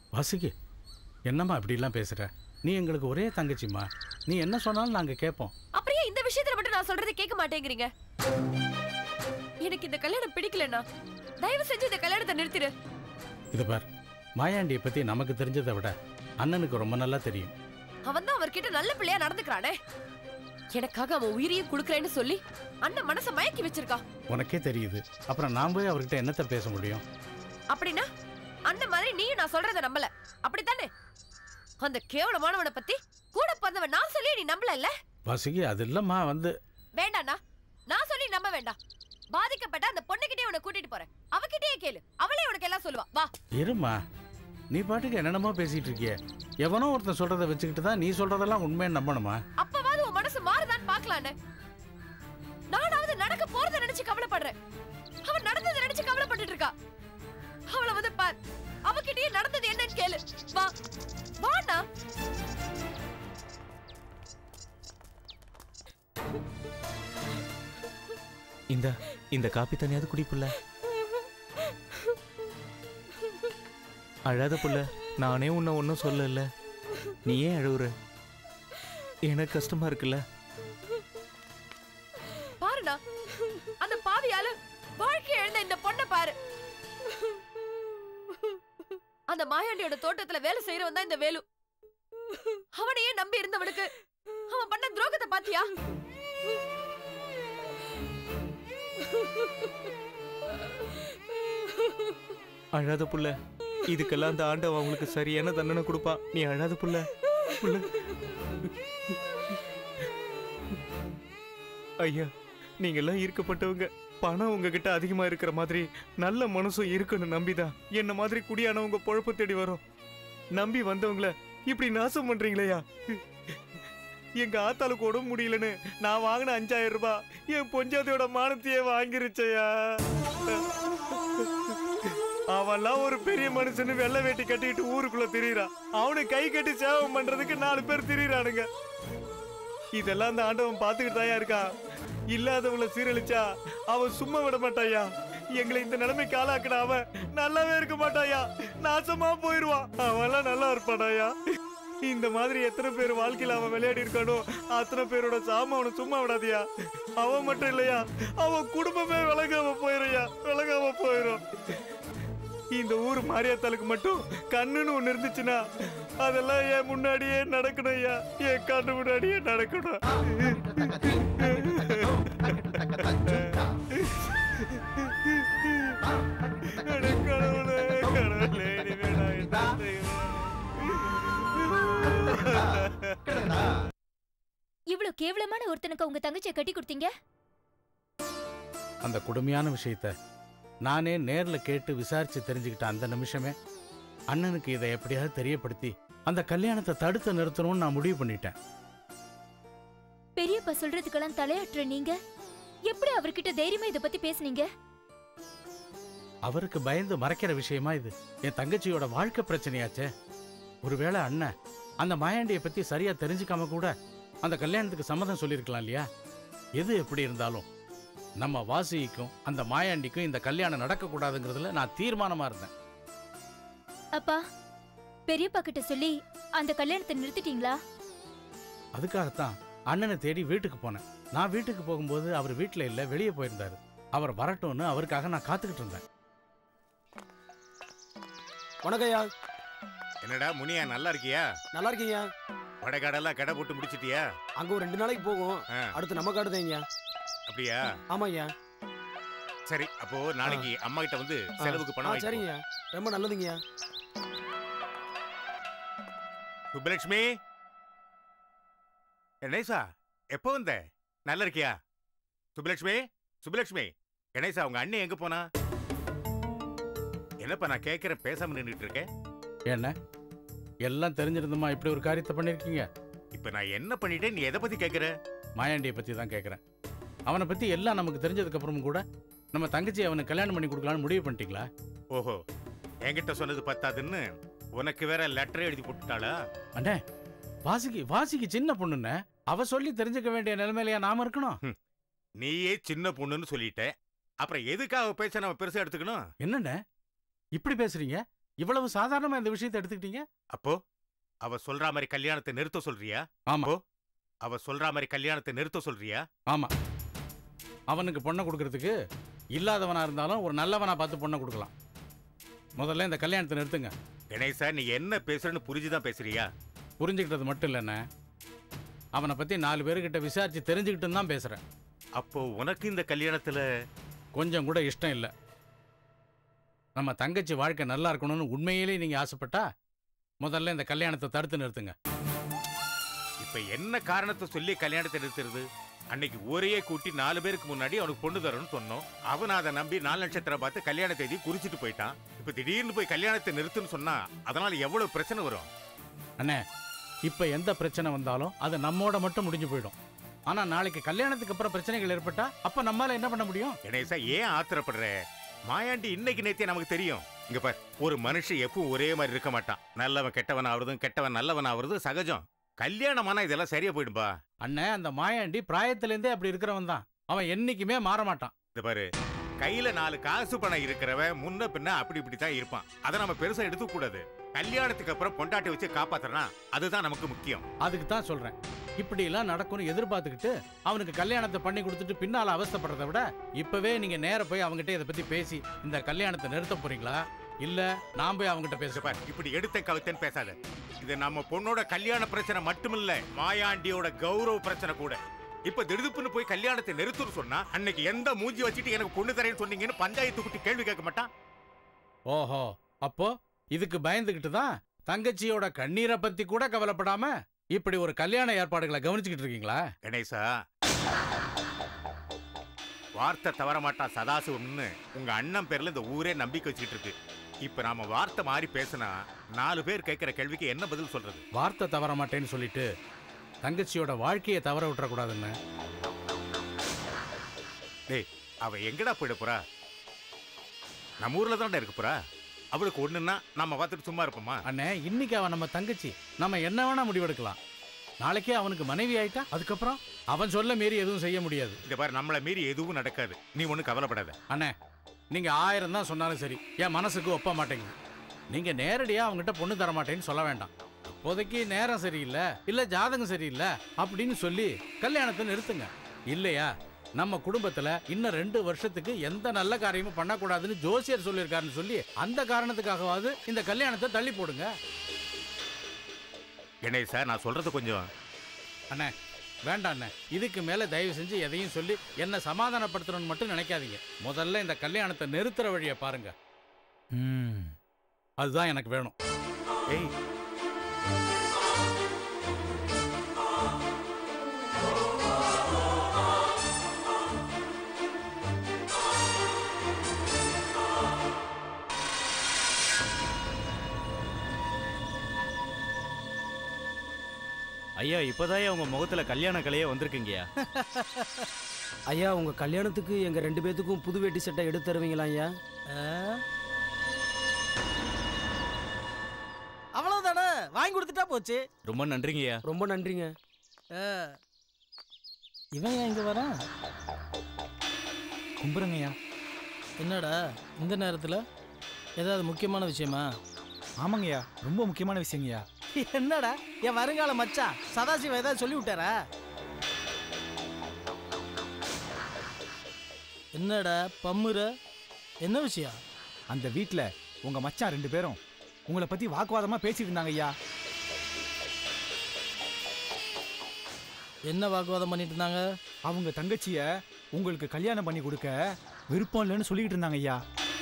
வாசுகி என்னம்மா இப்படிலாம் பேசுற நீ எங்களுக்கு ஒரே தங்கச்சிம்மா நீ என்ன சொன்னாலும் நாங்க கேட்போம் அப்படியே இந்த விஷயத்துல மட்டும் நான் சொல்றதை கேட்க மாட்டேங்கிறீங்க எனக்கு இந்த கல்யாணம் பிடிக்கலண்ணா தயவு செஞ்சு இந்த கல்யாணத்தை நிறுத்திடு இது பார் மாயாண்டியை பத்தி நமக்கு தெரிஞ்சதை விட அண்ணனுக்கு ரொம்ப நல்லா தெரியும் அவன் தான் அவர்கிட்ட நல்ல பிள்ளையா நடந்துக்கிறானே எனக்காக அவன் உயிரையும் கொடுக்கறேன்னு சொல்லி அண்ணன் மனசை மயக்கி வச்சிருக்கா உனக்கே தெரியுது அப்புறம் நான் போய் அவர்கிட்ட என்னத்த பேச முடியும் அப்படின்னா அண்ணன் மாதிரி நீயும் நான் சொல்றத நம்பல அப்படித்தானே அந்த கேவலமானவனை பத்தி கூட பிறந்தவன் நான் சொல்லி நீ நம்பல வாசுகி அது இல்லம்மா வந்து வேண்டாண்ணா நான் சொல்லி நம்ப வேண்டாம் பாதிக்கப்பட்ட அந்த பொண்ணுகிட்டே உன்னை கூட்டிட்டு போறேன் அவகிட்டயே கேளு அவளே உனக்கு எல்லாம் சொல்லுவா வா இருமா நீ பாட்டுக்கு என்னென்னமோ பேசிட்டு இருக்கிய எவனோ ஒருத்தன் சொல்றதை வச்சுக்கிட்டு தான் நீ சொல்றதெல்லாம் உண்மைன்னு நம்பணுமா அப்பவாது உன் மனசு மாறுதான்னு பாக்கலான்னு நானாவது நடக்க போறத நினைச்சு கவலைப்படுறேன் அவன் நடந்ததை நினைச்சு கவலைப்பட்டுட்டு இருக்கா அவளை வந்து பார் அவகிட்டயே நடந்தது என்னன்னு கேளு வா வாண்ணா இந்த இந்த காப்பி தனியாவது குடிப்புல அழாத புள்ள நானே உன்னை ஒன்றும் சொல்லல நீ ஏன் அழுவுற எனக்கு கஷ்டமா இருக்குல்ல பாருண்ணா அந்த பாவியால வாழ்க்கை எழுந்த இந்த பொண்ணை பாரு அந்த மாயாண்டியோட தோட்டத்துல வேலை செய்யறவன் தான் இந்த வேலு அவனையே நம்பி இருந்தவனுக்கு அவன் பண்ண துரோகத்தை பாத்தியா அழாத புள்ள இதுக்கெல்லாம் அந்த ஆண்டவன் அவங்களுக்கு சரியான தண்டனை கொடுப்பான் நீ அழாத புள்ள புள்ள ஐயா நீங்கெல்லாம் ஈர்க்கப்பட்டவங்க பணம் உங்ககிட்ட அதிகமா இருக்கிற மாதிரி நல்ல மனசும் இருக்குன்னு நம்பிதான் என்ன மாதிரி குடியானவங்க பொழப்பு தேடி வரும் நம்பி வந்தவங்கள இப்படி நாசம் பண்றீங்களேயா எங்க ஆத்தாளுக்கு உடம்பு முடியலன்னு நான் வாங்கின அஞ்சாயிரம் ரூபாய் என் பொஞ்சாதியோட மானத்தையே வாங்கிருச்சையா அவன்லாம் ஒரு பெரிய மனுஷன்னு வெள்ளை வேட்டி கட்டிட்டு ஊருக்குள்ள திரியறான் அவனை கை கட்டி சேவம் பண்றதுக்கு நாலு பேர் திரியறானுங்க இதெல்லாம் அந்த ஆண்டவன் பார்த்துக்கிட்டு தாயா இருக்கான் இல்லாதவங்களை சீரழிச்சா அவன் சும்மா விட மாட்டாயா எங்களை இந்த நிலைமைக்கு ஆளாக்குன அவன் நல்லாவே இருக்க மாட்டாயா நாசமா போயிருவான் அவன்லாம் நல்லா இருப்பானாயா இந்த மாதிரி எத்தனை பேர் வாழ்க்கையில அவன் விளையாடி இருக்கானோ அத்தனை பேரோட சாம அவனை சும்மா விடாதியா அவன் மட்டும் இல்லையா அவன் குடும்பமே விலகாம போயிருயா விலகாம போயிரும் இந்த ஊர் மாரியாத்தாளுக்கு மட்டும் கண்ணுன்னு ஒண்ணு இருந்துச்சுன்னா அதெல்லாம் என் முன்னாடியே நடக்கணும் ஐயா என் கண்ணு முன்னாடியே நடக்கணும் அட கடவுளே, கடவுளே, இனிமே நான் என்ன செய்வேன்? இவ்ளோ கேவலமான ஒருத்தனுக்கு உங்க தங்கச்சியை கட்டி கொடுத்தீங்க அந்த கொடுமையான விஷயத்த நானே நேர்ல கேட்டு விசாரிச்சு தெரிஞ்சுக்கிட்ட அந்த நிமிஷமே அண்ணனுக்கு இதை எப்படியாவது தெரியப்படுத்தி அந்த கல்யாணத்தை தடுத்து நிறுத்தணும்னு நான் முடிவு பண்ணிட்டேன் பெரியப்பா சொல்றதுக்கெல்லாம் தலையாட்டுற நீங்க எப்படி அவர்கிட்ட தைரியமா இத பத்தி பேசுனீங்க அவருக்கு பயந்து மறைக்கிற விஷயமா இது என் தங்கச்சியோட வாழ்க்கை பிரச்சனையாச்சே ஒருவேளை அண்ணன் அந்த மாயாண்டியை பத்தி சரியா தெரிஞ்சுக்காம கூட அந்த கல்யாணத்துக்கு சம்மதம் சொல்லியிருக்கலாம் இல்லையா எது எப்படி இருந்தாலும் நம்ம வாசிக்கும் அந்த மாயாண்டிக்கும் இந்த கல்யாணம் நடக்கக்கூடாதுங்கிறதுல நான் தீர்மானமா இருந்தேன் அப்பா பெரியப்பா கிட்ட சொல்லி அந்த கல்யாணத்தை நிறுத்திட்டீங்களா அதுக்காகத்தான் அண்ணனை தேடி வீட்டுக்கு போனேன் நான் வீட்டுக்கு போகும்போது அவர் வீட்டில் இல்லை வெளியே போயிருந்தாரு அவர் வரட்டும்னு அவருக்காக நான் காத்துக்கிட்டு இருந்தேன் வணக்கம்யா என்னடா முனியா நல்லா இருக்கியா நல்லா இருக்கீங்க வடகாடெல்லாம் கடை போட்டு முடிச்சிட்டியா அங்க ஒரு ரெண்டு நாளைக்கு போகும் ஆ, அடுத்து நம்ம காடு தாங்க அப்படியா ஆமாய்யா சரி அப்போ நாளைக்கு அம்மா கிட்ட வந்து ஆ. செலவுக்கு ஆ பணம் வாங்கிக்கோ. சரிங்கய்யா ரொம்ப நல்லதுங்கய்யா சுப்பலட்சுமி கணேசா எப்போ வந்த நல்லா இருக்கியா சுப்பலட்சுமி சுப்பலட்சுமி கணேசா உங்க அண்ணன் எங்க போனா என்னப்பா நான் கேட்கறேன் பேசாம நின்றுட்டு இருக்கேன் என்ன எல்லாம் தெரிஞ்சிருந்துமா இப்படி ஒரு காரியத்தை பண்ணியிருக்கீங்க இப்ப நான் என்ன பண்ணிட்டேன் நீ எதை பத்தி கேட்கற மாயாண்டியை பற்றி தான் கேட்குறேன் அவனை பற்றி எல்லாம் நமக்கு தெரிஞ்சதுக்கு அப்புறமும் கூட நம்ம தங்கச்சி அவனுக்கு கல்யாணம் பண்ணி கொடுக்கலான்னு முடிவு பண்ணிட்டீங்களா ஓஹோ என்கிட்ட சொன்னது பத்தாதுன்னு உனக்கு வேற லெட்டர் எழுதி போட்டுட்டாளா அண்ணே வாசிக்கு வாசிக்கு சின்ன பொண்ணுண்ணே அவ சொல்லி தெரிஞ்சுக்க வேண்டிய நிலைமையிலையா நாம இருக்கணும் நீயே சின்ன பொண்ணுன்னு சொல்லிட்ட அப்புறம் எதுக்காக பேச நம்ம பெருசா எடுத்துக்கணும் என்னண்ணே இப்படி பேசுறீங்க இவ்வளவு சாதாரணமா இந்த விஷயத்தை எடுத்துக்கிட்டீங்க அப்போ அவ சொல்ற மாதிரி கல்யாணத்தை நிறுத்த சொல்றியா ஆமா அவ சொல்ற மாதிரி கல்யாணத்தை நிறுத்த சொல்றியா ஆமா அவனுக்கு பொண்ணை கொடுக்கறதுக்கு இல்லாதவனா இருந்தாலும் ஒரு நல்லவனா பார்த்து பொண்ணை கொடுக்கலாம் முதல்ல இந்த கல்யாணத்தை நிறுத்துங்க கணேசா நீ என்ன பேசுறன்னு புரிஞ்சுதான் பேசுறியா புரிஞ்சுக்கிட்டது மட்டும் இல்லைண்ணே அவனை பத்தி நாலு பேர்கிட்ட விசாரிச்சு தெரிஞ்சுக்கிட்டுன்னு தான் பேசுறேன் அப்போ உனக்கு இந்த கல்யாணத்துல கொஞ்சம் கூட இஷ்டம் இல்லை நம்ம தங்கச்சி வாழ்க்கை நல்லா இருக்கணும்னு உண்மையிலேயே நீங்க ஆசைப்பட்டா முதல்ல இந்த கல்யாணத்தை தடுத்து நிறுத்துங்க இப்ப என்ன காரணத்தை சொல்லி கல்யாணத்தை நிறுத்துறது அன்னைக்கு ஒரே கூட்டி நாலு பேருக்கு முன்னாடி அவனுக்கு பொண்ணு தரணும்னு சொன்னோம் அவன் அதை நம்பி நாலு நட்சத்திரம் பார்த்து கல்யாண தேதி குறிச்சிட்டு போயிட்டான் இப்ப திடீர்னு போய் கல்யாணத்தை நிறுத்துன்னு சொன்னா அதனால எவ்வளவு பிரச்சனை வரும் அண்ணே இப்ப எந்த பிரச்சனை வந்தாலும் அது நம்மோட மட்டும் முடிஞ்சு போயிடும் ஆனா நாளைக்கு கல்யாணத்துக்கு அப்புறம் பிரச்சனைகள் ஏற்பட்டா அப்ப நம்மால என்ன பண்ண முடியும் கணேசா ஏன் ஆத்திரப்படுற மாயாண்டி இன்னைக்கு நேத்தே நமக்கு தெரியும் இங்க பார் ஒரு மனுஷன் எப்பவும் ஒரே மாதிரி இருக்க மாட்டான் நல்லவன் கெட்டவன் ஆவறதும் கெட்டவன் நல்லவன் ஆவறதும் சகஜம் கல்யாணமானா இதெல்லாம் சரியா போயிடும்பா அண்ணே அந்த மாயாண்டி பிராயத்திலேருந்தே அப்படி இருக்கிறவன் தான் அவன் என்னைக்குமே மாற மாட்டான் இந்த பாரு கையில நாலு காசு பணம் இருக்கிறவன் முன்ன பின்ன அப்படி இப்படி தான் இருப்பான் அதை நம்ம பெருசா எடுத்துக்க கூடாது கல்யாணத்துக்கு அப்புறம் பொண்டாட்டி வச்சு காப்பாத்துறனா அதுதான் நமக்கு முக்கியம் அதுக்கு தான் சொல்றேன் இப்படி எல்லாம் நடக்கும்னு எதிர்பார்த்துக்கிட்டு அவனுக்கு கல்யாணத்தை பண்ணி கொடுத்துட்டு பின்னால அவஸ்தைப்படுறதை விட இப்பவே நீங்க நேர போய் அவங்ககிட்ட இதை பத்தி பேசி இந்த கல்யாணத்தை நிறுத்த போறீங்களா இல்ல நான் போய் அவங்ககிட்ட இங்க பேச பாரு இப்படி எடுத்த கவித்தன்னு பேசாத இது நம்ம பொண்ணோட கல்யாண பிரச்சனை மட்டுமில்ல மாயாண்டியோட கௌரவ பிரச்சனை கூட இப்ப திடுதுப்புன்னு போய் கல்யாணத்தை நிறுத்துன்னு சொன்னா அன்னைக்கு எந்த மூஞ்சி வச்சுட்டு எனக்கு பொண்ணு தரேன்னு சொன்னீங்கன்னு பஞ்சாயத்து குட்டி கேள்வி கேட்க மாட்டான் ஓஹோ அப்போ இதுக்கு பயந்துகிட்டு தான் தங்கச்சியோட கண்ணீரை பத்தி கூட கவலைப்படாம இப்படி ஒரு கல்யாண ஏற்பாடுகளை கவனிச்சுக்கிட்டு இருக்கீங்களா கணேசா வார்த்தை தவற மாட்டான் சதாசிவம்னு உங்க அண்ணன் பேர்ல இந்த ஊரே நம்பிக்கை வச்சுக்கிட்டு இருக்கு இப்ப நாம வார்த்தை மாறி பேசினா நாலு பேர் கேட்கிற கேள்விக்கு என்ன பதில் சொல்றது வார்த்தை தவற மாட்டேன்னு சொல்லிட்டு தங்கச்சியோட வாழ்க்கையை தவற விட்டுறக்கூடாதுன்னு டேய் அவ எங்கடா போயிட போறா நம்ம ஊர்ல தான்டா இருக்க போறா அவளுக்கு ஒண்ணுன்னா நம்ம பார்த்துட்டு சும்மா இருப்போமா அண்ணே இன்னைக்கு அவன் நம்ம தங்கச்சி நம்ம என்ன வேணா முடிவெடுக்கலாம் நாளைக்கே அவனுக்கு மனைவி ஆயிட்டா அதுக்கப்புறம் அவன் சொல்ல மீறி எதுவும் செய்ய முடியாது இந்த பாரு நம்மள மீறி எதுவும் நடக்காது நீ ஒன்றும் கவலைப்படாத அண்ணே நீங்க ஆயிரம் தான் சொன்னாலும் சரி என் மனசுக்கு ஒப்ப மாட்டேங்குது நீங்க நேரடியா அவங்ககிட்ட பொண்ணு தர மாட்டேன்னு சொல்ல வேண்டாம் இப்போதைக்கு நேரம் சரியில்லை இல்ல ஜாதகம் சரியில்லை அப்படின்னு சொல்லி கல்யாணத்தை நிறுத்துங்க இல்லையா நம்ம குடும்பத்துல இன்னும் ரெண்டு வருஷத்துக்கு எந்த நல்ல காரியமும் பண்ணக்கூடாதுன்னு ஜோசியர் சொல்லியிருக்காருன்னு சொல்லி அந்த காரணத்துக்காகவாவது இந்த கல்யாணத்தை தள்ளி போடுங்க கணேசா நான் சொல்றது கொஞ்சம் அண்ணே வேண்டாம் அண்ணே இதுக்கு மேல தயவு செஞ்சு எதையும் சொல்லி என்ன சமாதானப்படுத்தணும்னு மட்டும் நினைக்காதீங்க முதல்ல இந்த கல்யாணத்தை நிறுத்துற வழியை பாருங்க ம், அதுதான் எனக்கு வேணும் ஏய் ஐயா இப்போதான் உங்க முகத்துல கல்யாண கலையே வந்திருக்குங்கய்யா ஐயா உங்க கல்யாணத்துக்கு எங்க ரெண்டு பேத்துக்கும் புது வேட்டி சட்டை எடுத்து தருவீங்களா ஐயா அவ்வளவுதானே வாங்கி கொடுத்துட்டா போச்சு ரொம்ப நன்றிங்கய்யா ரொம்ப நன்றிங்க ஆ. இவன் ஏன் இங்க வரான் கும்பிடுங்கய்யா என்னடா இந்த நேரத்துல ஏதாவது முக்கியமான விஷயமா ஆமாங்கய்யா ரொம்ப முக்கியமான விஷயங்கய்யா என்னடா என் வருங்கால மச்சான் சதாசிவம் ஏதாவது சொல்லி விட்டாரா என்னடா பம்முற என்ன விஷயம் அந்த வீட்ல உங்க மச்சான் ரெண்டு பேரும் உங்களை பத்தி வாக்குவாதமா பேசிட்டு இருந்தாங்க ஐயா என்ன வாக்குவாதம் பண்ணிட்டு இருந்தாங்க அவங்க தங்கச்சிய உங்களுக்கு கல்யாணம் பண்ணி கொடுக்க விருப்பம் இல்லைன்னு சொல்லிட்டு இருந்தாங்க ஐயா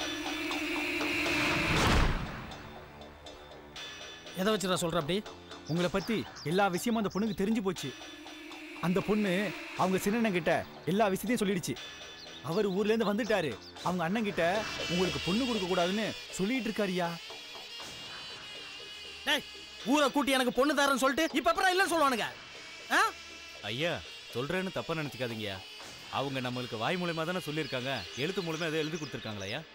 எதை வச்சுடா சொல்ற அப்படி உங்களை பத்தி எல்லா விஷயமும் அந்த பொண்ணுக்கு தெரிஞ்சு போச்சு அந்த பொண்ணு அவங்க சின்னண்ணன் கிட்ட எல்லா விஷயத்தையும் சொல்லிடுச்சு அவர் ஊர்ல இருந்து வந்துட்டாரு அவங்க அண்ணன் கிட்ட உங்களுக்கு பொண்ணு கொடுக்க கூடாதுன்னு சொல்லிட்டு இருக்காருயா டேய் ஊரை கூட்டி எனக்கு பொண்ணு தரேன்னு சொல்லிட்டு இப்ப அப்புறம் இல்லைன்னு சொல்லுவானுங்க ஆ ஐயா சொல்றேன்னு தப்பா நினைச்சுக்காதீங்கய்யா அவங்க நம்மளுக்கு வாய் மூலியமா தானே சொல்லியிருக்காங்க எழுத்து மூலமா எதை எழுதி கொடுத்துருக்காங்களா ஐயா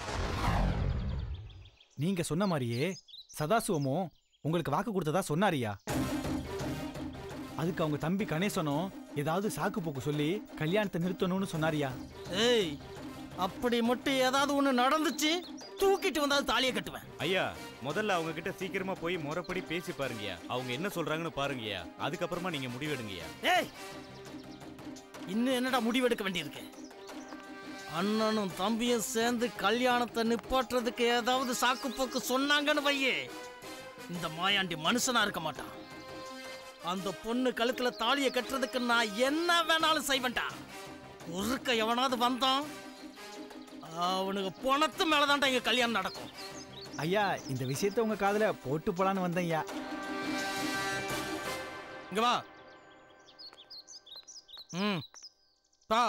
நீங்க சொன்ன மாதிரியே சதாசிவமும் உங்களுக்கு வாக்கு கொடுத்ததா சொன்னாரியா அதுக்கு அவங்க தம்பி கணேசனும் ஏதாவது சாக்கு போக்கு சொல்லி கல்யாணத்தை நிறுத்தணும்னு சொன்னாரியா ஏய் அப்படி மட்டும் ஏதாவது ஒண்ணு நடந்துச்சு தூக்கிட்டு வந்தாது தாலியை கட்டுவேன் ஐயா முதல்ல அவங்க கிட்ட சீக்கிரமா போய் முறைப்படி பேசி பாருங்கய்யா அவங்க என்ன சொல்றாங்கன்னு பாருங்கய்யா அதுக்கப்புறமா நீங்க முடிவெடுங்கய்யா ஏய் இன்னும் என்னடா முடிவெடுக்க வேண்டியிருக்கு அண்ணனும் தம்பியும் சேர்ந்து கல்யாணத்தை நிப்பாட்டுறதுக்கு ஏதாவது சாக்கு போக்கு சொன்னாங்கன்னு வையே இந்த மாயாண்டி மனுஷனா இருக்க மாட்டான் அந்த பொண்ணு கழுத்துல தாலியை கட்டுறதுக்கு நான் என்ன வேணாலும் செய்வேன்டா ஒருக்க எவனாவது வந்தான் அவனுக்கு பணத்து மேலதான்டா இங்க கல்யாணம் நடக்கும் ஐயா இந்த விஷயத்த உங்க காதுல போட்டு போலான்னு வந்தேன் ஐயா இங்க வா ம் பா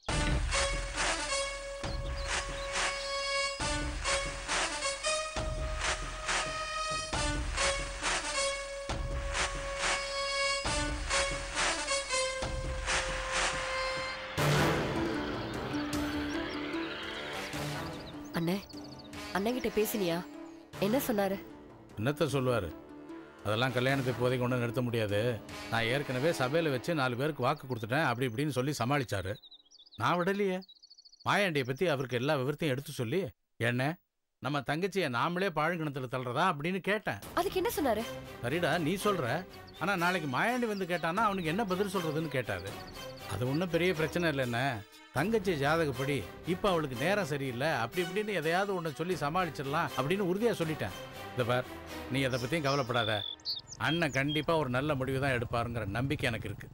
அண்ணே அண்ணன்கிட்ட பேசினியா என்ன சொன்னாரு என்னத்த சொல்லுவார் அதெல்லாம் கல்யாணத்தை இப்போதைக்கு கொண்டு நிறுத்த முடியாது நான் ஏற்கனவே சபையில் வச்சு நாலு பேருக்கு வாக்கு கொடுத்துட்டேன் அப்படி இப்படின்னு சொல்லி சமாளிச்சாரு நான் விடலையே மாயாண்டியை பற்றி அவருக்கு எல்லா விவரத்தையும் எடுத்து சொல்லி என்ன நம்ம தங்கச்சியை நாமளே பாழுங்கிணத்துல தள்ளுறதா அப்படின்னு கேட்டேன் அதுக்கு என்ன சொன்னாரு சரிடா நீ சொல்ற ஆனால் நாளைக்கு மாயாண்டி வந்து கேட்டான்னா அவனுக்கு என்ன பதில் சொல்றதுன்னு கேட்டாரு அது ஒன்றும் பெரிய பிரச்சனை இல்லைண்ணே தங்கச்சி ஜாதகப்படி இப்போ அவளுக்கு நேரம் சரியில்லை அப்படி இப்படின்னு எதையாவது ஒன்று சொல்லி சமாளிச்சிடலாம் அப்படின்னு உறுதியாக சொல்லிட்டேன் இந்த பார் நீ எதை பற்றியும் கவலைப்படாத அண்ணன் கண்டிப்பாக ஒரு நல்ல முடிவு தான் எடுப்பாருங்கிற நம்பிக்கை எனக்கு இருக்கு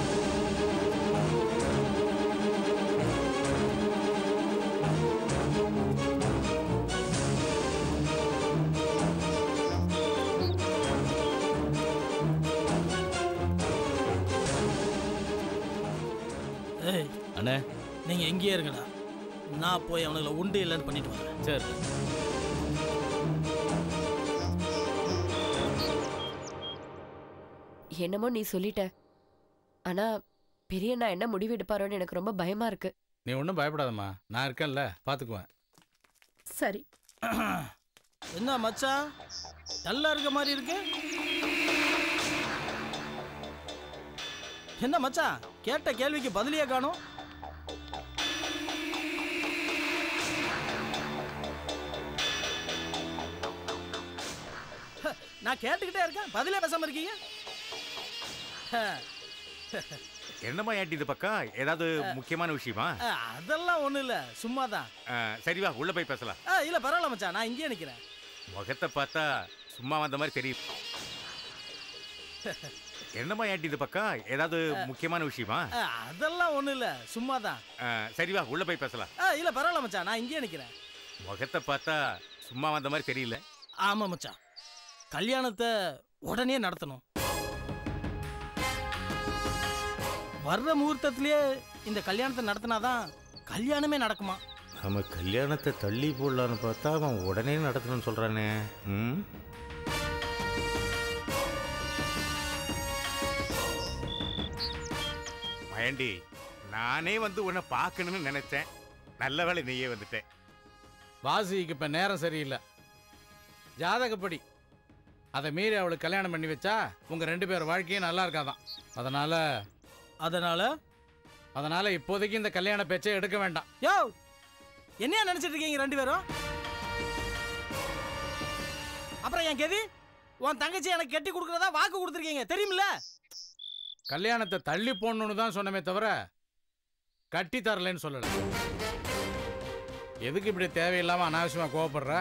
ஏய் அண்ணே நீங்க எங்கேயே இருங்கடா நான் போய் அவனுங்களை உண்டு இல்லைன்னு பண்ணிட்டு வரேன் சரி என்னமோ நீ சொல்லிட்ட ஆனா பெரியண்ணா என்ன முடிவு எடுப்பாரோன்னு எனக்கு ரொம்ப பயமா இருக்கு நீ ஒன்றும் பயப்படாதம்மா நான் இருக்கேன்ல பார்த்துக்குவேன் சரி என்ன மச்சான் நல்லா இருக்க மாதிரி இருக்கு என்ன மச்சான் கேட்ட கேள்விக்கு பதிலியே காணும் நான் கேட்டுக்கிட்டே இருக்கேன் பதிலே பேசாம இருக்கீங்க என்னம்மா ஏன்டி இது பக்கம் ஏதாவது முக்கியமான விஷயமா அஹ், அதெல்லாம் ஒண்ணும் இல்ல சும்மாதான் ஆ, சரி வா உள்ள போய் பேசலாம் அஹ், இல்ல பரவாயில்ல மச்சான் நான் இங்கேயே நிக்கிறேன் முகத்தை பார்த்தா சும்மா வந்த மாதிரி தெரியும் என்னம்மா ஏன்டி இது பக்கம் ஏதாவது முக்கியமான விஷயமா அஹ், அதெல்லாம் ஒண்ணும் இல்ல சும்மாதான் ஆ, சரி வா உள்ள போய் பேசலாம் அஹ், இல்ல பரவாயில்ல மச்சான் நான் இங்கேயே நிக்கிறேன் முகத்தை பார்த்தா சும்மா வந்த மாதிரி தெரியல ஆமா மச்சான் கல்யாணத்தை உடனே நடத்தணும் வர்ற முகூர்த்தத்திலேயே இந்த கல்யாணத்தை நடத்தினாதான் கல்யாணமே நடக்குமா நம்ம கல்யாணத்தை தள்ளி போடலான்னு பார்த்தா அவன் உடனே நடத்தணும்னு சொல்றானே ம் மயண்டி நானே வந்து உன்னை பார்க்கணும்னு நினைச்சேன் நல்ல வேளை நீயே வந்துட்டேன் வாசிக்கு இப்போ நேரம் சரியில்லை ஜாதகப்படி அதை மீறி அவளுக்கு கல்யாணம் பண்ணி வச்சா உங்கள் ரெண்டு பேர் வாழ்க்கையும் நல்லா இருக்காதான் அதனால் அதனால அதனால் இப்போதைக்கு இந்த கல்யாண பேச்சை எடுக்க வேண்டாம் யோ என்னையா நினைச்சிட்டு இருக்கீங்க ரெண்டு பேரும் அப்புறம் என் கெதி உன் தங்கச்சி எனக்கு கட்டி கொடுக்கறதா வாக்கு கொடுத்துருக்கீங்க தெரியுமில்ல கல்யாணத்தை தள்ளி போடணும்னு தான் சொன்னமே தவிர கட்டி தரலைன்னு சொல்லலை எதுக்கு இப்படி தேவையில்லாமல் அனாவசியமாக கோவப்படுற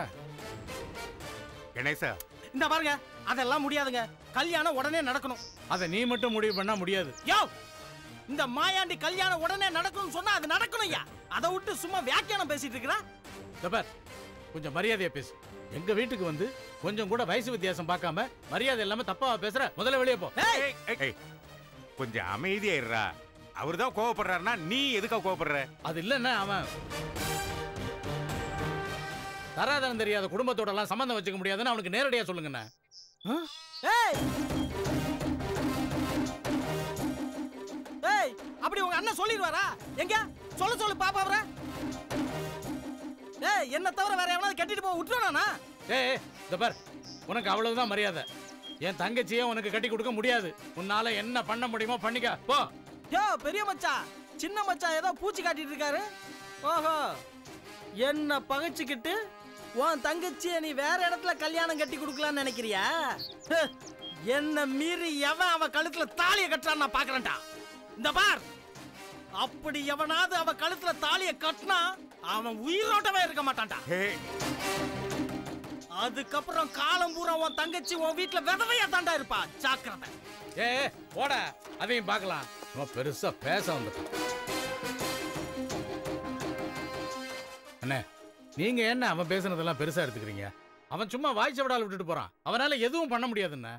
கணேசா இந்த பாருங்க அதெல்லாம் முடியாதுங்க கல்யாணம் உடனே நடக்கணும் அதை நீ மட்டும் முடிவு பண்ணா முடியாது யோ இந்த மாயாண்டி கல்யாணம் உடனே நடக்கணும்னு சொன்னா அது நடக்கணும் ஐயா அதை விட்டு சும்மா வியாக்கியானம் பேசிட்டு இருக்கிறா தப்பர் கொஞ்சம் மரியாதையா பேசு எங்க வீட்டுக்கு வந்து கொஞ்சம் கூட வயசு வித்தியாசம் பார்க்காம மரியாதை இல்லாம தப்பாவா பேசுற முதல்ல வெளியே போ ஏய் ஏய், கொஞ்சம் அமைதியா இருடா அவர் தான் கோவப்படுறாருன்னா நீ எதுக்காக கோவப்படுற அது இல்லைன்னா அவன் தராதரம் தெரியாத குடும்பத்தோட எல்லாம் சம்பந்தம் வச்சுக்க முடியாதுன்னு அவனுக்கு நேரடியா சொல்லுங்கண்ணே ஏய் ஏய் அப்படி உங்க அண்ணன் சொல்லிடுவாரா எங்க சொல்ல சொல்லு பாப்பா அவரை ஏய் என்ன தவிர வேற எவனாவது கட்டிட்டு போக விட்டுறானா ஏய் இந்த பார் உனக்கு அவ்வளவுதான் மரியாதை என் தங்கச்சியே உனக்கு கட்டி கொடுக்க முடியாது உன்னால என்ன பண்ண முடியுமோ பண்ணிக்க போ யோ பெரிய மச்சான் சின்ன மச்சான் ஏதோ பூச்சி காட்டிட்டு இருக்காரு ஓஹோ என்ன பகைச்சுக்கிட்டு உன் தங்கச்சியை நீ வேற இடத்துல கல்யாணம் கட்டி கொடுக்கலாம்னு நினைக்கிறியா ஹ், என்ன மீறி எவன் அவ கழுத்துல தாலியை கட்டுறான்னு நான் பாக்குறேன்டா இந்த பார் அப்படி எவனாவது அவ கழுத்துல தாலியை கட்டினா அவன் உயிரோட்டமே இருக்க மாட்டான்டா ஹே அதுக்கப்புறம் காலம் பூரா உன் தங்கச்சி உன் வீட்டுல விதவையா தாண்டா இருப்பா ஜாக்கிரதை ஏ போட அதையும் பார்க்கலாம் நம்ம பெருசா பேச வந்துட்டோம் அண்ணே நீங்க என்ன அவன் பேசுனதெல்லாம் பெருசா எடுத்துக்கிறீங்க அவன் சும்மா வாய்ச்ச விடால விட்டுட்டு போறான் அவனால எதுவும் பண்ண முடியாதுண்ணே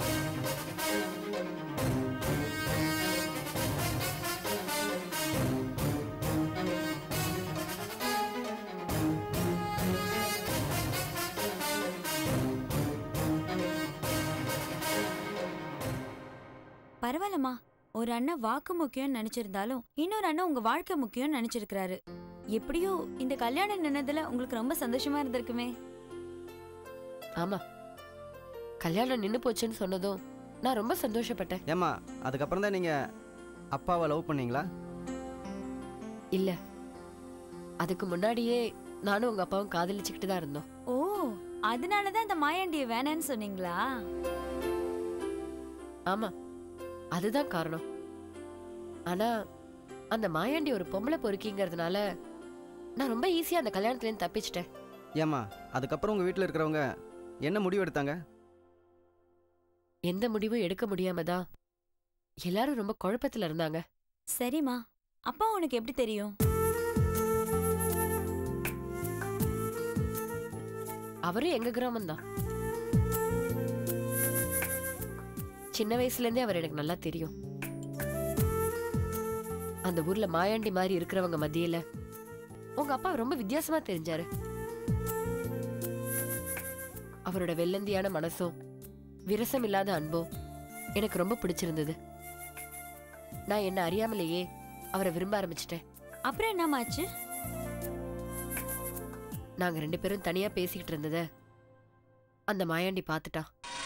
பரவாயில்லம்மா ஒரு அண்ணன் வாக்கு முக்கியம்னு நினைச்சிருந்தாலும் இன்னொரு அண்ணன் உங்க வாழ்க்கை முக்கியம்னு நினைச்சிருக்கிறாரு எப்படியோ இந்த கல்யாணம் நின்னதுல உங்களுக்கு ரொம்ப சந்தோஷமா இருந்திருக்குமே ஆமா கல்யாணம் நின்னு போச்சுன்னு சொன்னதும் நான் ரொம்ப சந்தோஷப்பட்டேன் ஏம்மா அதுக்கப்புறம் தான் நீங்கள் அப்பாவை லவ் பண்ணீங்களா இல்ல அதுக்கு முன்னாடியே நானும் உங்க அப்பாவும் காதலிச்சுக்கிட்டு தான் இருந்தோம் ஓ அதனாலதான் இந்த மாயாண்டிய வேணான்னு சொன்னீங்களா ஆமா அதுதான் காரணம் ஆனா அந்த மாயாண்டி ஒரு பொம்பளை பொறுக்கிங்கிறதுனால நான் ரொம்ப ஈஸியா அந்த கல்யாணத்துல இருந்து தப்பிச்சிட்டேன் ஏம்மா அதுக்கப்புறம் உங்கள் வீட்டில் இருக்கிறவங்க என்ன முடிவு எடுத்தாங்க எந்த முடிவும் எடுக்க முடியாம தான் எல்லாரும் ரொம்ப குழப்பத்துல இருந்தாங்க சரிம்மா அப்பா உனக்கு எப்படி தெரியும் அவரும் எங்க கிராமம் தான் சின்ன வயசுல இருந்தே அவர் எனக்கு நல்லா தெரியும் அந்த ஊர்ல மாயாண்டி மாதிரி இருக்கிறவங்க மத்தியில உங்க அப்பா ரொம்ப வித்தியாசமா தெரிஞ்சாரு அவரோட வெள்ளந்தியான மனசும் விரசம் இல்லாத அன்பும் எனக்கு ரொம்ப பிடிச்சிருந்தது நான் என்ன அறியாமலேயே அவரை விரும்ப ஆரம்பிச்சிட்டேன் அப்புறம் என்னமாச்சு நாங்க ரெண்டு பேரும் தனியா பேசிக்கிட்டு இருந்தத அந்த மாயாண்டி பார்த்துட்டா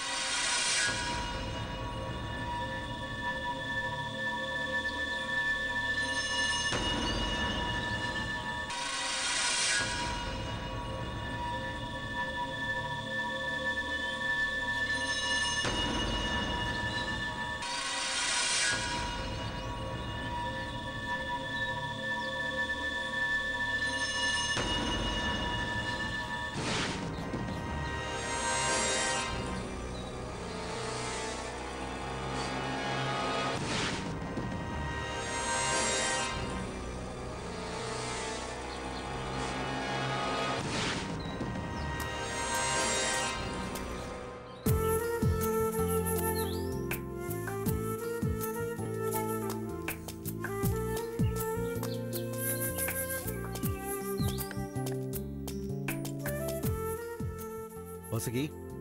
வாசுகி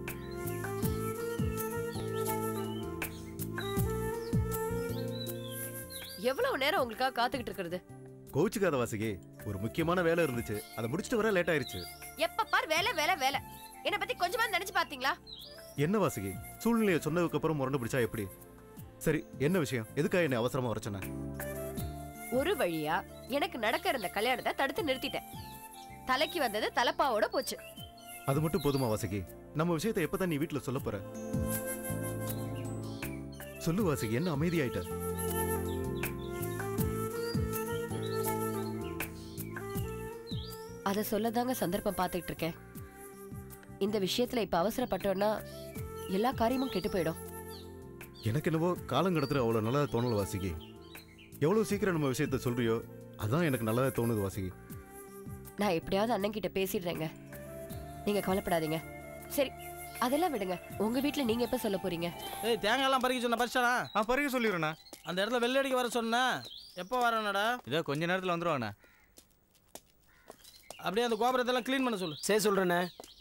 எவ்வளவு நேரம் உங்களுக்காக காத்துக்கிட்டு இருக்கிறது கோச்சுக்காத வாசுகி ஒரு முக்கியமான வேலை இருந்துச்சு அதை முடிச்சுட்டு வர லேட் ஆயிருச்சு எப்ப பார் வேலை வேலை வேலை என்ன பத்தி கொஞ்சமா நினைச்சு பாத்தீங்களா என்ன வாசுகி சூழ்நிலையை சொன்னதுக்கு அப்புறம் முரண்டு பிடிச்சா எப்படி சரி என்ன விஷயம் எதுக்காக என்னை அவசரமா வர சொன்ன ஒரு வழியா எனக்கு நடக்க இருந்த கல்யாணத்தை தடுத்து நிறுத்திட்டேன் தலைக்கு வந்தது தலப்பாவோட போச்சு அது மட்டும் போதுமா வாசுகி நம்ம விஷயத்தை எப்பதான் நீ வீட்டுல சொல்ல போற சொல்லு வாசுகி என்ன அமைதியாயிட்ட அதை சொல்லதாங்க சந்தர்ப்பம் பார்த்துக்கிட்டு இருக்கேன் இந்த விஷயத்துல இப்ப அவசரப்பட்டோன்னா எல்லா காரியமும் கெட்டு போயிடும் எனக்கு என்னவோ காலம் கடத்துற அவ்வளவு நல்லா தோணல வாசுகி எவ்வளவு சீக்கிரம் நம்ம விஷயத்த சொல்றியோ அதான் எனக்கு நல்லதா தோணுது வாசுகி நான் எப்படியாவது அண்ணன் கிட்ட பேசிடுறேங்க நீங்க கவலைப்படாதீங்க சரி அதெல்லாம் விடுங்க உங்க வீட்ல நீங்க எப்ப சொல்ல போறீங்க ஏய் தேங்காய்லாம் பறிக்க சொன்ன பறிச்சானா ஆ பறிக்க சொல்லிடுறேண்ணா அந்த இடத்துல வெள்ளடிக்க வர சொன்னேன் எப்போ வரேனடா இதோ கொஞ்ச நேரத்தில் வந்துருவாண்ணே அப்படியே அந்த கோபுரத்தெல்லாம் க்ளீன் பண்ண சொல்லு சரி சொல்கிறேண்ணே